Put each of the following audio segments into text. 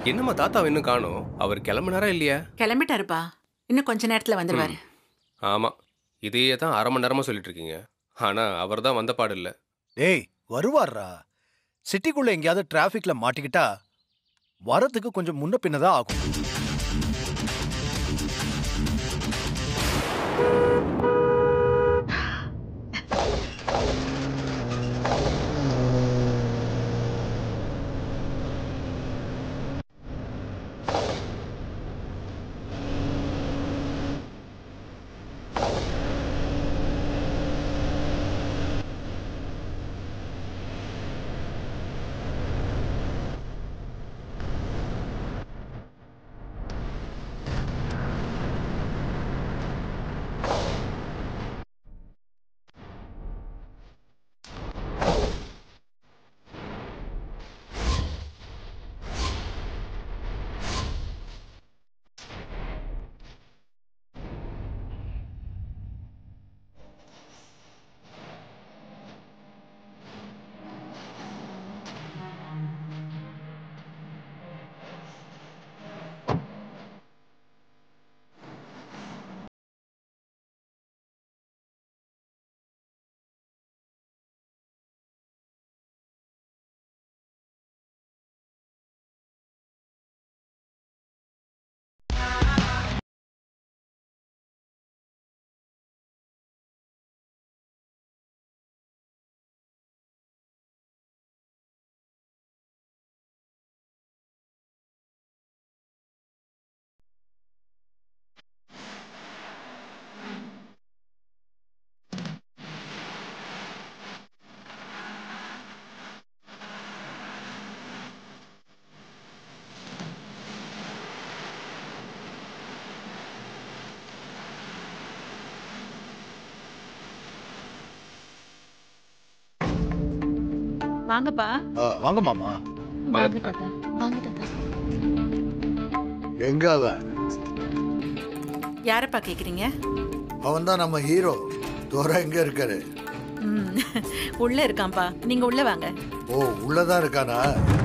என்னம்மா தாத்தாவை இன்னும் காணோம் அவர் கிளம்புனாரா இல்லையா கிளம்பிட்டாருப்பா இன்னும் கொஞ்ச நேரத்துல வந்துருவாரு ஆமா இதையே தான் அரை மணி நேரமா சொல்லிட்டு இருக்கீங்க ஆனா அவர் தான் வந்த பாடு இல்ல டேய் வருவார்ரா சிட்டிக்குள்ள எங்கேயாவது டிராஃபிக்ல மாட்டிக்கிட்டா வரதுக்கு கொஞ்சம் முன்ன பின்னதான் ஆகும் வாங்கப்பா ஆ, வாங்க மாமா வாங்க தாத்தா வாங்க தாத்தா எங்க அவன் யாரப்பா கேக்குறீங்க அவன் தான் நம்ம ஹீரோ தோரா எங்க இருக்காரு ம், உள்ள இருக்கான்ப்பா நீங்க உள்ள வாங்க ஓ உள்ளதான் இருக்கானா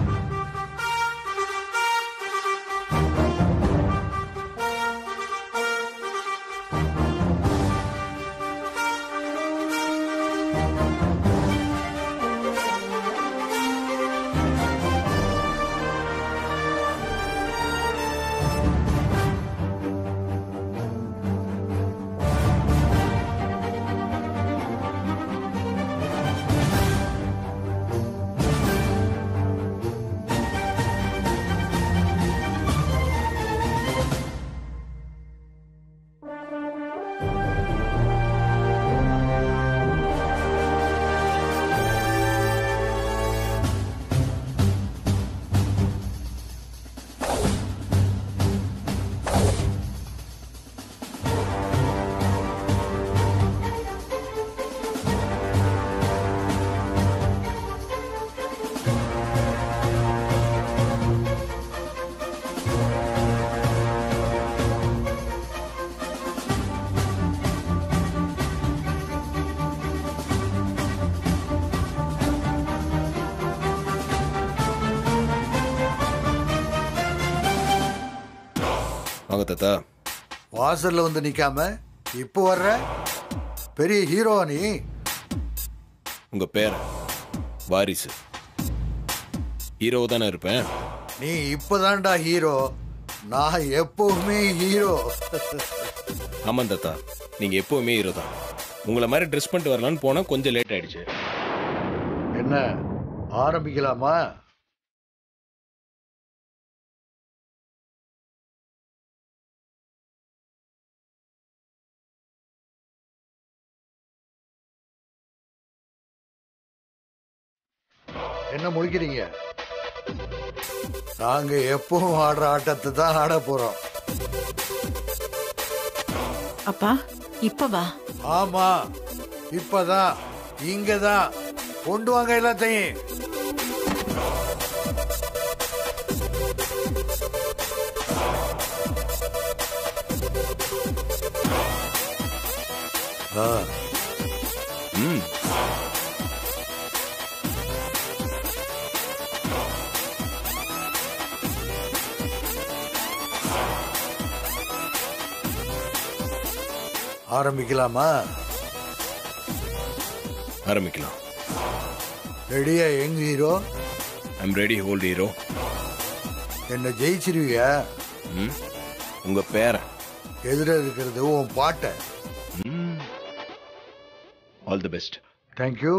வாங்க தாத்தா வாசல்ல வந்து நிக்காம இப்போ வர்ற பெரிய ஹீரோவா நீ உங்க பேர் வாரிசு ஹீரோ தானே இருப்பேன் நீ இப்பதான்டா ஹீரோ நான் எப்பவுமே ஹீரோ ஆமாம் தாத்தா நீங்க எப்பவுமே ஹீரோ தான் உங்களை மாதிரி ட்ரெஸ் பண்ணிட்டு வரலான்னு போனா கொஞ்சம் லேட் ஆயிடுச்சு என்ன ஆரம்பிக்கலாமா என்ன முழிக்கிறீங்க நாங்க எப்பவும் ஆடுற ஆட்டத்தை தான் ஆட போறோம் அப்பா இப்ப வா ஆமா இப்பதான் இங்கதான் கொண்டு வாங்க எல்லாத்தையும் ஆ, ம் ஆரம்பிக்கலாமா ஆரம்பிக்கலாம் ரெடியா எங்க hero I'm ready hold hero என்ன ஜெயிச்சிருவியா ம் உங்க பேரை எதிர இருக்கிறது உன் பாட்டை ஆல் தி பெஸ்ட் தேங்க்யூ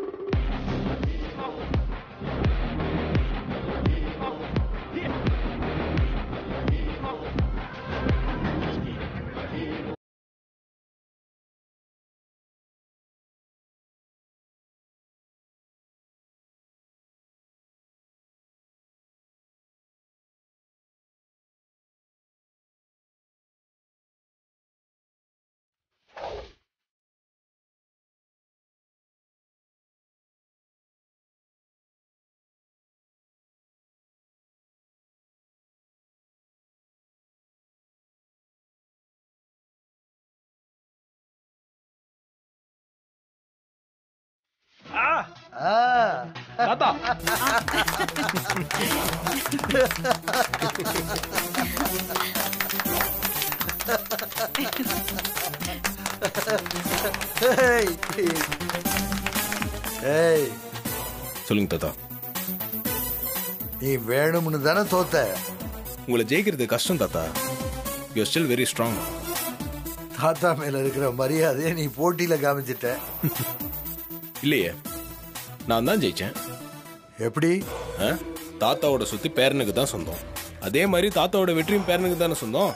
ஏய் ஏய் சொல்லுங்க தாத்தா நீ வேணும்னு தானே தோத்த உங்களை ஜெயிக்கிறது கஷ்டம் தாத்தா யூ ஸ்டில் வெரி ஸ்ட்ராங் தாத்தா மேல இருக்கிற மரியாதையை நீ போட்டியில காமிச்சிட்ட இல்லையே நான் தான் ஜெயிச்சேன் எப்படி ஆ? தாத்தாவோட சுத்தி பேரனுக்கு தான் சொந்தம் அதே மாதிரி தாத்தாவோட வெற்றியும் பேரனுக்கு தானே சொந்தம்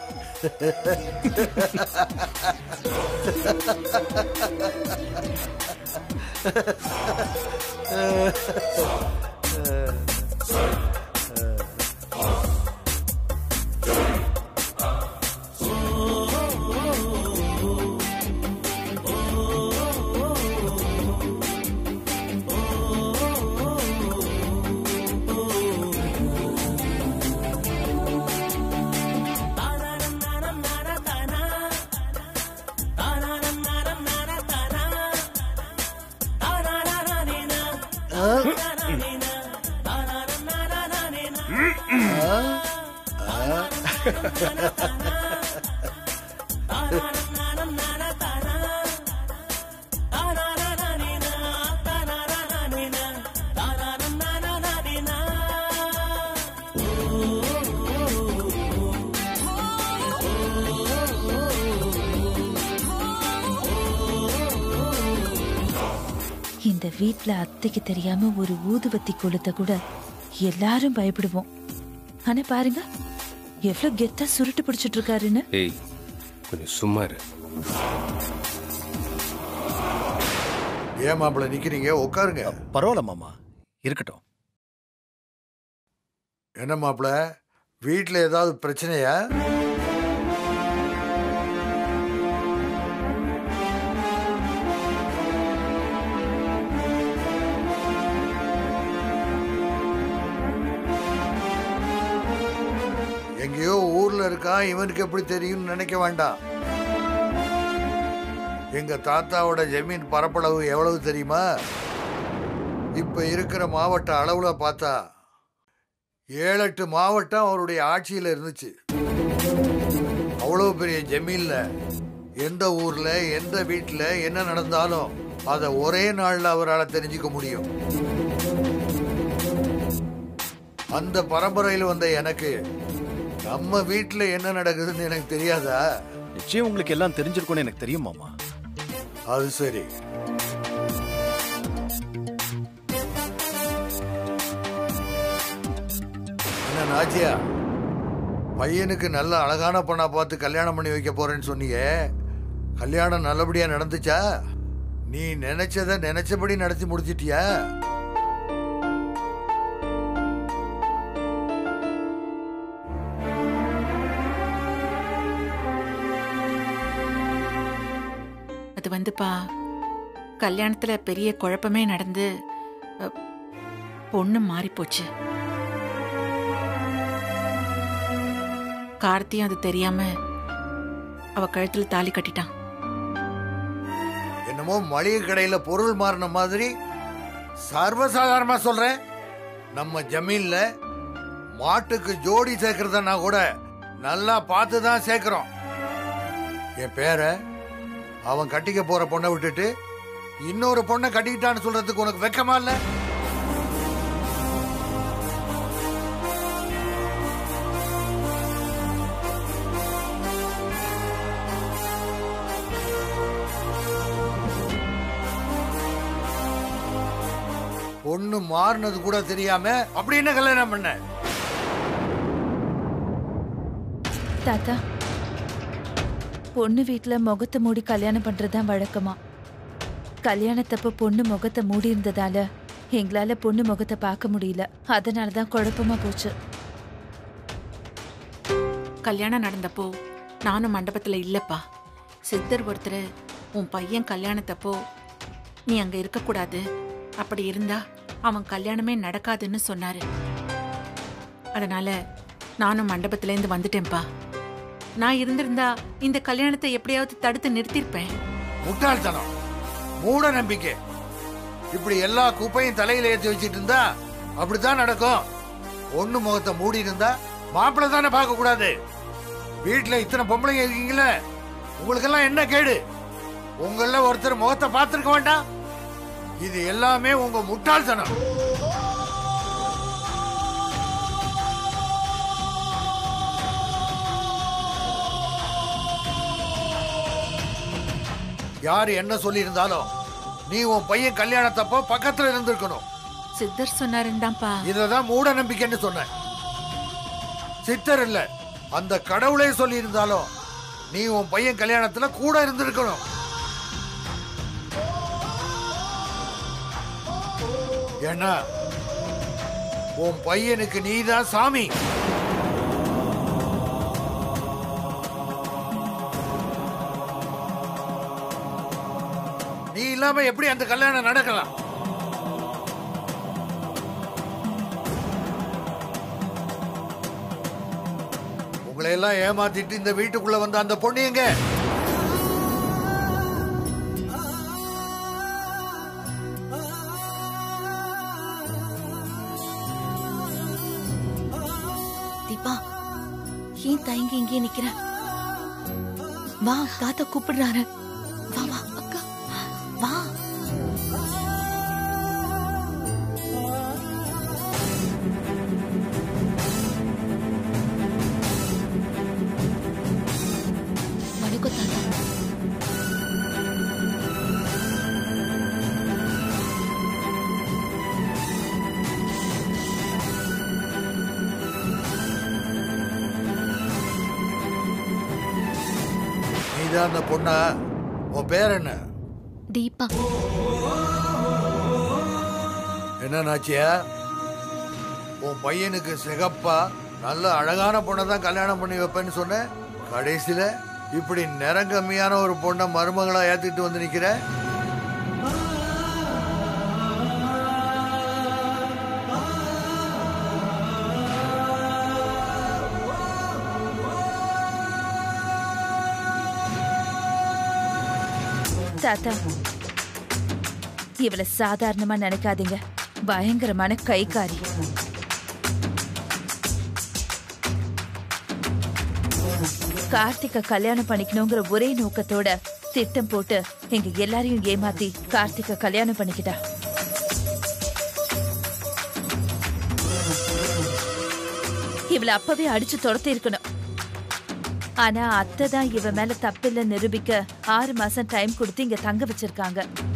இந்த வீட்ல அத்தைக்கு தெரியாம ஒரு ஊதுபத்தி கொளுத்த கூட எல்லாரும் பயப்படுவோம் ஆனா பாருங்க எவ்வளவு கெத்தா சுருட்டு பிடிச்சிட்டு இருக்காருன்னு ஏய் கொஞ்சம் சும்மா இரு ஏன் மாப்பிள்ள நிக்கிறீங்க உட்காருங்க பரவாயில்ல மாமா இருக்கட்டும் என்ன மாப்பிள்ள வீட்ல ஏதாவது பிரச்சனையா எங்கேயோ ஊர்ல இருக்கான் இவனுக்கு எப்படி தெரியும்னு நினைக்க வேண்டாம் எங்க தாத்தாவோட ஜமீன் பரப்பளவு எவ்வளவு தெரியுமா இப்ப இருக்கிற மாவட்ட அளவுல பார்த்தா ஏழு எட்டு மாவட்டம் அவருடைய ஆட்சியில் இருந்துச்சு அவ்வளவு பெரிய ஜமீன்ல எந்த ஊர்ல எந்த வீட்டில் என்ன நடந்தாலும் அதை ஒரே நாள்ல அவரால் தெரிஞ்சுக்க முடியும் அந்த பரம்பரையில் வந்த எனக்கு நம்ம வீட்டில் என்ன நடக்குதுன்னு எனக்கு தெரியாதா நிச்சயம் உங்களுக்கு எல்லாம் தெரிஞ்சிருக்கும்னு எனக்கு தெரியும் மாமா அது சரி என்ன நாச்சியா பையனுக்கு நல்ல அழகான பொண்ணா பார்த்து கல்யாணம் பண்ணி வைக்க போறேன்னு சொன்னீங்க கல்யாணம் நல்லபடியா நடந்துச்சா நீ நினைச்சத நினைச்சபடி நடத்தி முடிச்சிட்டியா அது வந்துப்பா கல்யாணத்துல பெரிய குழப்பமே நடந்து அ, பொண்ணு மாறி போச்சு கார்த்தியும் அது தெரியாம அவ கழுத்துல தாலி கட்டிட்டான் என்னமோ மளிகை கடையில பொருள் மாறின மாதிரி சர்வசாதாரணமா சொல்றேன் நம்ம ஜமீன்ல மாட்டுக்கு ஜோடி சேர்க்கறதுனா கூட நல்லா பார்த்து தான் சேர்க்கிறோம் என் பேரை அவன் கட்டிக்க போற பொண்ணை விட்டுட்டு இன்னொரு பொண்ணை கட்டிக்கிட்டான்னு சொல்றதுக்கு உனக்கு வெக்கமா இல்ல பொண்ணு மாறினது கூட தெரியாம அப்படி என்ன கல்யாணம் பண்ண தாத்தா பொண்ணு வீட்ல முகத்தை மூடி கல்யாணம் பண்றதுதான் வழக்கமா கல்யாணத்தப்ப பொண்ணு முகத்தை மூடி இருந்ததால எங்களால பொண்ணு முகத்தை பார்க்க முடியல அதனாலதான் குழப்பமா போச்சு கல்யாணம் நடந்தப்போ நானும் மண்டபத்துல இல்லப்பா சித்தர் ஒருத்தர் உன் பையன் கல்யாணத்தப்போ நீ அங்க இருக்கக்கூடாது அப்படி இருந்தா அவன் கல்யாணமே நடக்காதுன்னு சொன்னாரு அதனால நானும் மண்டபத்திலேருந்து வந்துட்டேன்ப்பா நான் இருந்திருந்தா இந்த கல்யாணத்தை எப்படியாவது தடுத்து நிறுத்திருப்பேன் முட்டாள்தனம் மூட நம்பிக்கை இப்படி எல்லா குப்பையும் தலையில ஏத்தி வச்சிட்டு இருந்தா அப்படித்தான் நடக்கும் ஒண்ணு முகத்தை மூடி இருந்தா மாப்பிள்ளை தானே பார்க்க கூடாது வீட்டுல இத்தனை பொம்பளைங்க இருக்கீங்களே உங்களுக்கெல்லாம் என்ன கேடு உங்கள ஒருத்தர் முகத்தை பார்த்திருக்க வேண்டாம் இது எல்லாமே உங்க முட்டாள்தனம் யாரு என்ன சொல்லி இருந்தாலும் நீ உன் பையன் கல்யாணத்தப்போ பக்கத்துல இருந்திருக்கணும் சித்தர் சொன்னாருந்தான்ப்பா இததான் மூட நம்பிக்கைன்னு சொன்னேன் சித்தர் இல்ல அந்த கடவுளே சொல்லி இருந்தாலும் நீ உன் பையன் கல்யாணத்துல கூட இருந்திருக்கணும் ஏன்னா உன் பையனுக்கு நீதான் சாமி நீ இல்லாம எப்படி அந்த கல்யாணம் நடக்கலாம் உங்களை எல்லாம் ஏமாத்திட்டு இந்த வீட்டுக்குள்ள வந்த அந்த பொண்ணு எங்க தீபா ஏன் தயங்கி இங்கே நிக்கிற வா தாத்தா கூப்பிடுறாரு வா வா அக்கா வா வணக்கம் தாத்தா நீதான் அந்த பொண்ணா உன் பேர் என்ன தீபா என்ன நாச்சியா உன் பையனுக்கு சிகப்பா நல்ல அழகான பொண்ணை தான் கல்யாணம் பண்ணி வைப்பேன்னு சொன்ன கடைசியில இப்படி நிறங்கம்மியான ஒரு பொண்ணை மருமகளா ஏத்துக்கிட்டு வந்து நிக்கிற தாத்தா இவள சாதாரணமா நினைக்காதீங்க பயங்கரமான கைகாரி கார்த்திக கல்யாணம் பண்ணிக்கணுங்கிற ஒரே நோக்கத்தோட திட்டம் போட்டு எங்க எல்லாரையும் ஏமாத்தி கார்த்திக கல்யாணம் பண்ணிக்கிட்டா இவள அப்பவே அடிச்சு துரத்தி இருக்கணும் ஆனா அத்தை தான் இவ மேல தப்பில்ல நிரூபிக்க ஆறு மாசம் டைம் கொடுத்து இங்க தங்க வச்சிருக்காங்க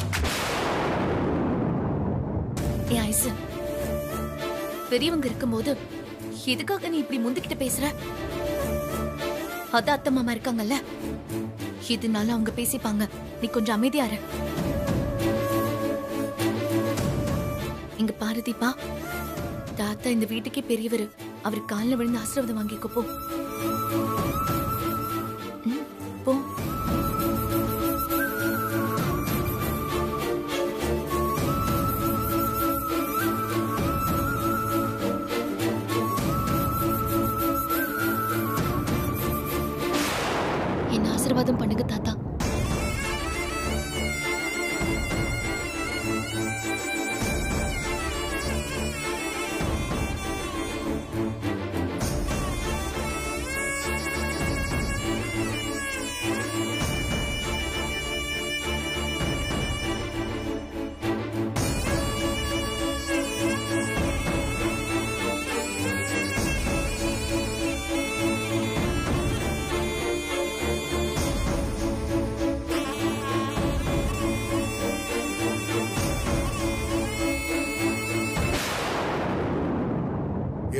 ஏ ஐசு பெரியவங்க இருக்கும்போது எதுக்காக நீ இப்படி முந்திக்கிட்டு பேசுற அதான் அத்தை மாமா இருக்காங்கல்ல இதனால அவங்க பேசிப்பாங்க நீ கொஞ்சம் அமைதியா இரு இங்க பாரு தீபா தாத்தா இந்த வீட்டுக்கே பெரியவர் அவர் காலில் விழுந்து ஆசீர்வாதம் வாங்கிக்கோ போ ம், போ என்ன ஆசீர்வாதம் பண்ணுங்க தாத்தா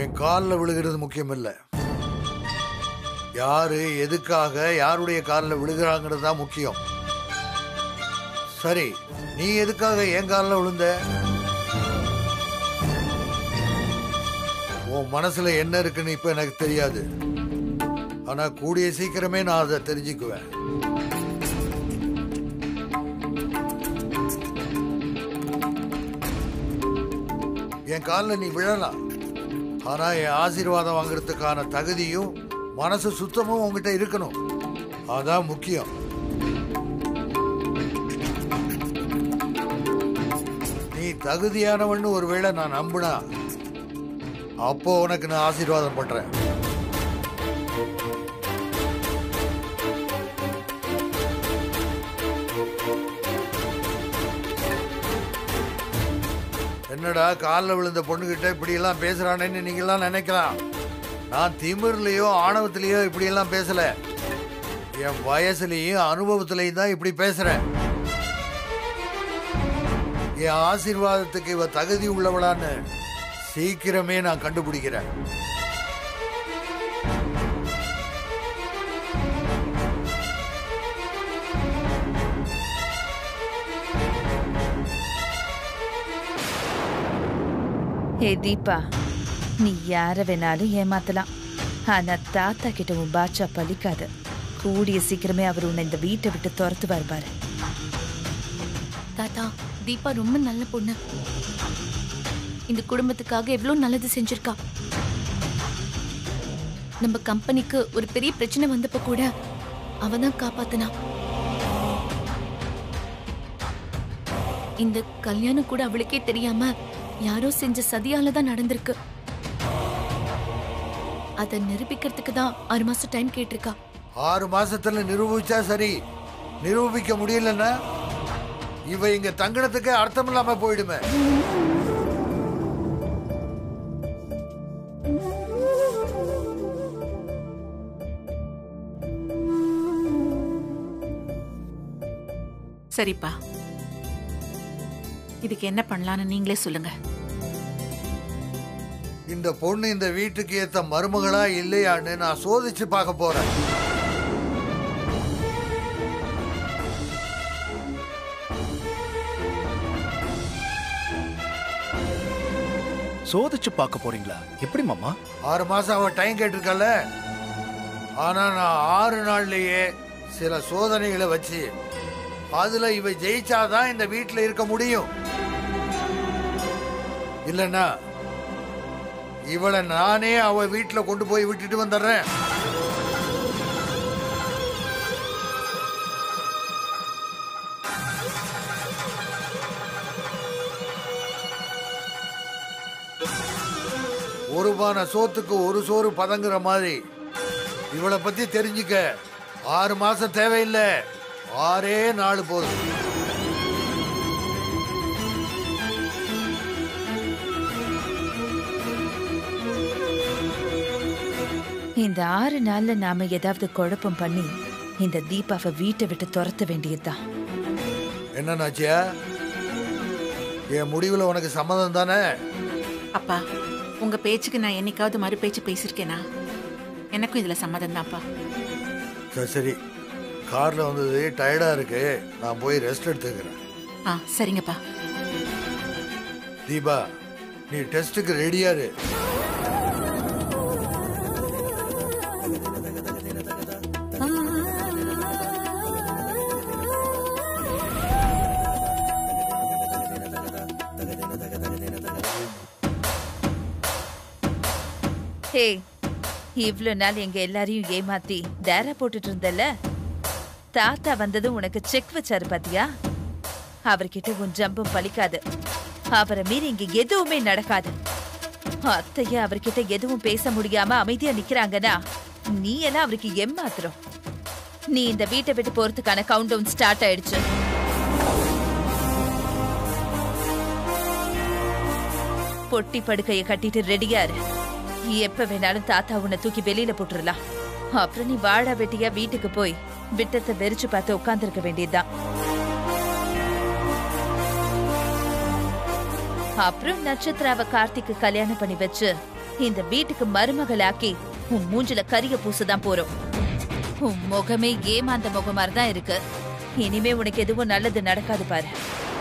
என் காலில் விழுகிறது முக்கியம் இல்லை யாரு எதுக்காக யாருடைய காலில் விழுகிறாங்கிறது தான் முக்கியம் சரி நீ எதுக்காக என் காலில் விழுந்த உன் மனசுல என்ன இருக்குன்னு இப்ப எனக்கு தெரியாது ஆனா கூடிய சீக்கிரமே நான் அதை தெரிஞ்சுக்குவேன் என் காலில் நீ விழலாம் ஆனா என் ஆசீர்வாதம் வாங்குறதுக்கான தகுதியும் மனசு சுத்தமும் உங்ககிட்ட இருக்கணும் அதான் முக்கியம் நீ தகுதியானவன்னு ஒருவேளை நான் நம்புனா அப்போ உனக்கு நான் ஆசீர்வாதம் பண்றேன் என்னடா காலில் விழுந்த பொண்ணுகிட்ட இப்படி எல்லாம் பேசுறானேன்னு நீங்க எல்லாம் நினைக்கலாம் நான் திமிர்லயோ ஆணவத்திலேயோ இப்படி எல்லாம் பேசல என் வயசுலயும் அனுபவத்திலையும் தான் இப்படி பேசுறேன் என் ஆசீர்வாதத்துக்கு இவ தகுதி உள்ளவளான்னு சீக்கிரமே நான் கண்டுபிடிக்கிறேன் ஹே தீபா நீ யார வேணாலும் ஏமாத்தலாம் ஆனா தாத்தா கிட்ட உன் பாட்சா பலிக்காது கூடிய சீக்கிரமே அவர் உன்னை இந்த வீட்டை விட்டு துரத்து வருவாரு தாத்தா தீபா ரொம்ப நல்ல பொண்ணு இந்த குடும்பத்துக்காக எவ்வளவு நல்லது செஞ்சிருக்கா நம்ம கம்பெனிக்கு ஒரு பெரிய பிரச்சனை வந்தப்ப கூட அவ தான் காப்பாத்தினா இந்த கல்யாணம் கூட அவளுக்கே தெரியாம யாரோ செஞ்ச சதியால தான் நடந்திருக்கு அதை நிரூபிக்கிறதுக்கு தான் ஆறு மாசம் டைம் கேட்டிருக்கா ஆறு மாசத்துல நிரூபிச்சா சரி நிரூபிக்க முடியலன்னா இவ இங்க தங்கினத்துக்கு அர்த்தம் இல்லாம போயிடுமே சரிப்பா இதுக்கு என்ன பண்ணலான்னு நீங்களே சொல்லுங்க இந்த பொண்ணு இந்த வீட்டுக்கு ஏத்த மருமகளா இல்லையான்னு நான் சோதிச்சு பார்க்க போறேன் சோதிச்சு பார்க்க போறீங்களா எப்படி மாமா ஆறு மாசம் அவ டைம் கேட்டிருக்கல ஆனா நான் ஆறு நாள்லயே சில சோதனைகளை வச்சு அதுல இவ ஜெயிச்சாதான் இந்த வீட்டுல இருக்க முடியும் இல்லைன்னா இவளை நானே அவ வீட்டுல கொண்டு போய் விட்டுட்டு வந்துடுறேன் ஒரு பானை சோத்துக்கு ஒரு சோறு பதங்குற மாதிரி இவளை பத்தி தெரிஞ்சுக்க ஆறு மாசம் தேவையில்லை ஆறே நாள் போதும் இந்த ஆறு நாள்ல நாம ஏதாவது குழப்பம் பண்ணி இந்த தீபாவை வீட்டை விட்டு துரத்த வேண்டியதுதான் என்ன நாச்சியா என் முடிவுல உனக்கு சம்மதம் தானே அப்பா உங்க பேச்சுக்கு நான் என்னைக்காவது மறு பேச்சு பேசியிருக்கேனா எனக்கும் இதுல சம்மதம் தான்ப்பா சரி சரி கார்ல வந்தது டயர்டா இருக்கு நான் போய் ரெஸ்ட் எடுத்துக்கிறேன் ஆ சரிங்கப்பா தீபா நீ டெஸ்ட்டுக்கு ரெடியா இரு ஹே இவ்ளோ நாள் எங்க எல்லாரையும் ஏமாத்தி டேரா போட்டுட்டு இருந்தல்ல தாத்தா வந்ததும் உனக்கு செக் வச்சாரு பாத்தியா அவர்கிட்ட உன் ஜம்பம் பலிக்காது அவரை மீறி இங்க எதுவுமே நடக்காது அத்தைய அவர்கிட்ட எதுவும் பேச முடியாம அமைதியா நிக்கிறாங்கன்னா நீ எல்லாம் அவருக்கு ஏமாத்துறோம் நீ இந்த வீட்டை விட்டு போறதுக்கான கவுண்ட் டவுன் ஸ்டார்ட் ஆயிடுச்சு பொட்டி படுக்கைய கட்டிட்டு ரெடியா இரு எப்ப வேணாலும் தாத்தா உன்னை தூக்கி வெளியில போட்டுறலாம் அப்புறம் நீ வாழா வெட்டியா வீட்டுக்கு போய் விட்டத்தை வெறிச்சு பார்த்து உட்கார்ந்திருக்க வேண்டியதுதான் அப்புறம் நட்சத்திராவை கார்த்திக்கு கல்யாணம் பண்ணி வச்சு இந்த வீட்டுக்கு மருமகளாக்கி உன் மூஞ்சில கரிய பூசதான் போறோம் உன் முகமே ஏமாந்த முகம் மாதிரி தான் இருக்கு இனிமே உனக்கு எதுவும் நல்லது நடக்காது பாரு